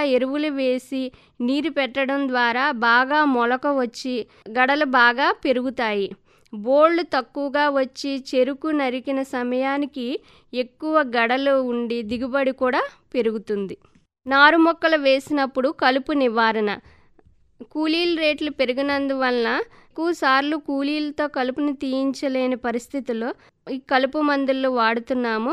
ఎరువులు వేసి నీరు పెట్టడం ద్వారా బాగా మొలక వచ్చి గడలు బాగా పెరుగుతాయి బోళ్ళు తక్కువగా వచ్చి చెరుకు నరికిన సమయానికి ఎక్కువ గడలు ఉండి దిగుబడి కూడా పెరుగుతుంది నారు మొక్కలు వేసినప్పుడు కలుపు నివారణ కూలీల రేట్లు పెరిగినందువలన ఎక్కువ సార్లు కూలీలతో కలుపుని తీయించలేని పరిస్థితుల్లో ఈ కలుపు మందులు వాడుతున్నాము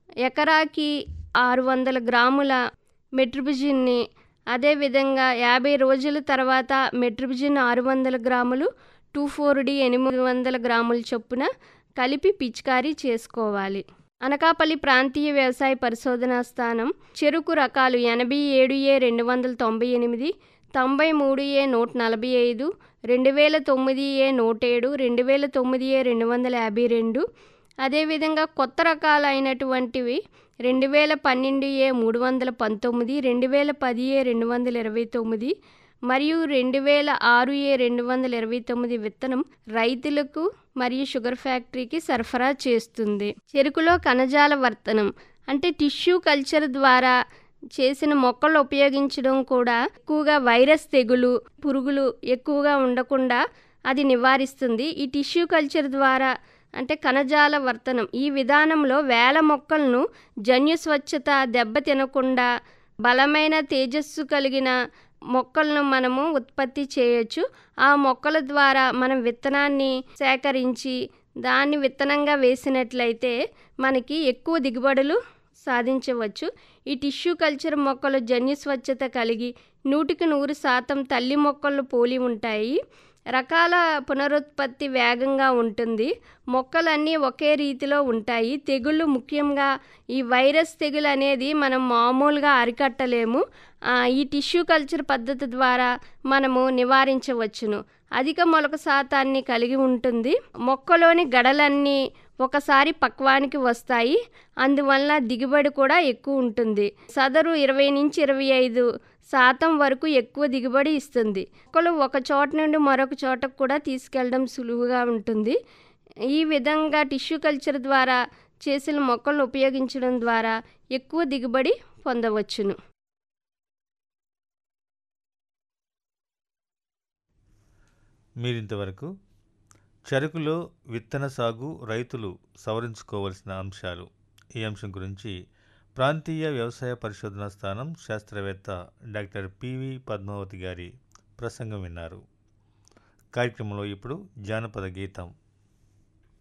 ఎకరాకి ఆరు వందల గ్రాముల మెట్రిబిజిన్ని అదేవిధంగా యాభై రోజుల తర్వాత మెట్రిబిజిన్ ఆరు వందల గ్రాములు టూ ఫోర్ డి ఎనిమిది వందల గ్రాముల చొప్పున కలిపి పిచికారీ చేసుకోవాలి అనకాపల్లి ప్రాంతీయ వ్యవసాయ పరిశోధనా స్థానం చెరుకు రకాలు ఎనభై ఏడు ఏ రెండు వందల తొంభై ఎనిమిది తొంభై మూడు ఏ నూట నలభై ఐదు రెండు వేల తొమ్మిది ఏ నూట ఏడు రెండు వేల తొమ్మిది ఏ రెండు వందల యాభై రెండు అదేవిధంగా కొత్త రకాలైనటువంటివి రెండు వేల పన్నెండు ఏ మూడు వందల పంతొమ్మిది రెండు వేల పది ఏ రెండు వందల ఇరవై తొమ్మిది మరియు రెండు వేల ఆరు ఏ రెండు వందల ఇరవై తొమ్మిది విత్తనం రైతులకు మరియు షుగర్ ఫ్యాక్టరీకి సరఫరా చేస్తుంది చెరుకులో కణజాల వర్తనం అంటే టిష్యూ కల్చర్ ద్వారా చేసిన మొక్కలు ఉపయోగించడం కూడా ఎక్కువగా వైరస్ తెగులు పురుగులు ఎక్కువగా ఉండకుండా అది నివారిస్తుంది ఈ టిష్యూ కల్చర్ ద్వారా అంటే కణజాల వర్తనం ఈ విధానంలో వేల మొక్కలను జన్యు స్వచ్ఛత దెబ్బ తినకుండా బలమైన తేజస్సు కలిగిన మొక్కలను మనము ఉత్పత్తి చేయొచ్చు ఆ మొక్కల ద్వారా మనం విత్తనాన్ని సేకరించి దాన్ని విత్తనంగా వేసినట్లయితే మనకి ఎక్కువ దిగుబడులు సాధించవచ్చు ఈ టిష్యూ కల్చర్ మొక్కలు జన్యు స్వచ్ఛత కలిగి నూటికి నూరు శాతం తల్లి మొక్కలు పోలి ఉంటాయి రకాల పునరుత్పత్తి వేగంగా ఉంటుంది మొక్కలన్నీ ఒకే రీతిలో ఉంటాయి తెగుళ్ళు ముఖ్యంగా ఈ వైరస్ తెగులు అనేది మనం మామూలుగా అరికట్టలేము ఈ టిష్యూ కల్చర్ పద్ధతి ద్వారా మనము నివారించవచ్చును అధిక మొలక శాతాన్ని కలిగి ఉంటుంది మొక్కలోని గడలన్నీ ఒకసారి పక్వానికి వస్తాయి అందువల్ల దిగుబడి కూడా ఎక్కువ ఉంటుంది సదరు ఇరవై నుంచి ఇరవై ఐదు శాతం వరకు ఎక్కువ దిగుబడి ఇస్తుంది మొక్కలు ఒక చోట నుండి మరొక చోటకు కూడా తీసుకెళ్ళడం సులువుగా ఉంటుంది ఈ విధంగా టిష్యూ కల్చర్ ద్వారా చేసిన మొక్కలను ఉపయోగించడం ద్వారా ఎక్కువ దిగుబడి పొందవచ్చును మీరింతవరకు చెరుకులో విత్తన సాగు రైతులు సవరించుకోవలసిన అంశాలు ఈ అంశం గురించి ప్రాంతీయ వ్యవసాయ పరిశోధనా స్థానం శాస్త్రవేత్త డాక్టర్ పివి పద్మావతి గారి ప్రసంగం విన్నారు కార్యక్రమంలో ఇప్పుడు జానపద గీతం